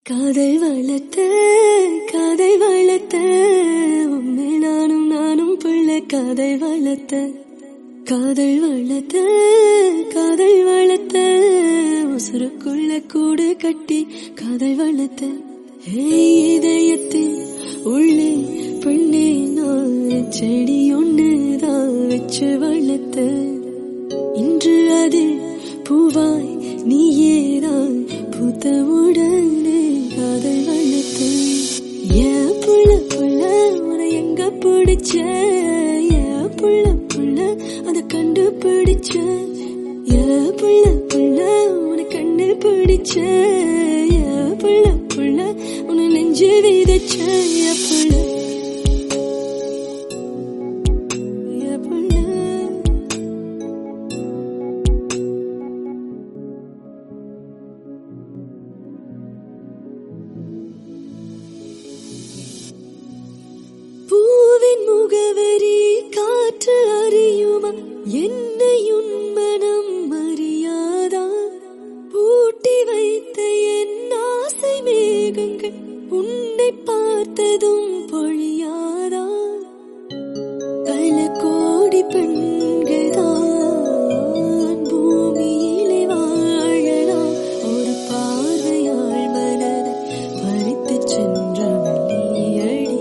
காதல் வளர்த்த காதை வளர்த்த உண்மை நானும் நானும் பிள்ளை காதை வளர்த்த காதல் வளர்த்த காதல் வளர்த்த உசுருக்குள்ள கூடு கட்டி காதல் வளர்த்த ஏய் இதயத்தின் உள்ளே பெண்ணே நான் செடி ஒண்ணுதான் வச்சு வளர்த்த இன்று அது பூவாய் நீயேதான் பூத்த உடனே காதல் வளர்த்த ஏன் புள்ள புள்ள உன எங்க பிடிச்ச ஏன் புள்ள புள்ள அத கண்டுபிடிச்ச ஏன் புள்ள புள்ள உன கண்டு பிடிச்ச ஏன் புள்ள புள்ள உன நெஞ்சு விதைச்ச ஏன் புள்ள ஏன் புள்ள பூவின் முகவரி காற்று அறியுமா என்னை உன் மனம் அறியாதா பூட்டி வைத்த என் ஆசை மேகங்கள் உன்னை பார்த்ததும் பொழியாதா பல கோடி பெண்கள் தான் பூமியிலே வாழலாம் ஒரு பார்வையால் மனதை பறித்து சென்றவள் நீயடி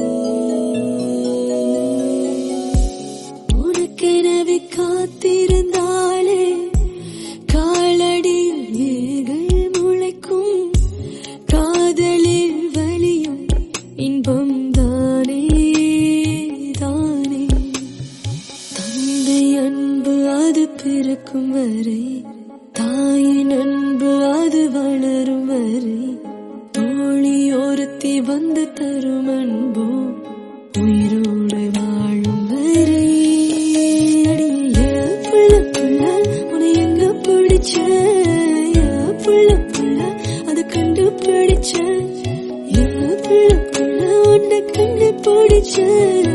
உனக்கெனவே காத்திருந்தாளே காலடியில் வேர்கள் முளைக்கும் காதலில் வலியும் இன்பம் தானே தானே தந்தை அன்பு அது பிறக்கும் வரை தாயின் அன்பு அது வளரும் வரை தோழி ஒருத்தி வந்து தரும் அன்போ உயிரோடு வாழும் வரை அடியே புள்ள புள்ள உன்னை எங்க பிடிச்ச ஏன் புள்ள புள்ள அதை கண்டுபிடிச்ச ஏன் புள்ள புள்ள உன்னை கண்டுபிடிச்ச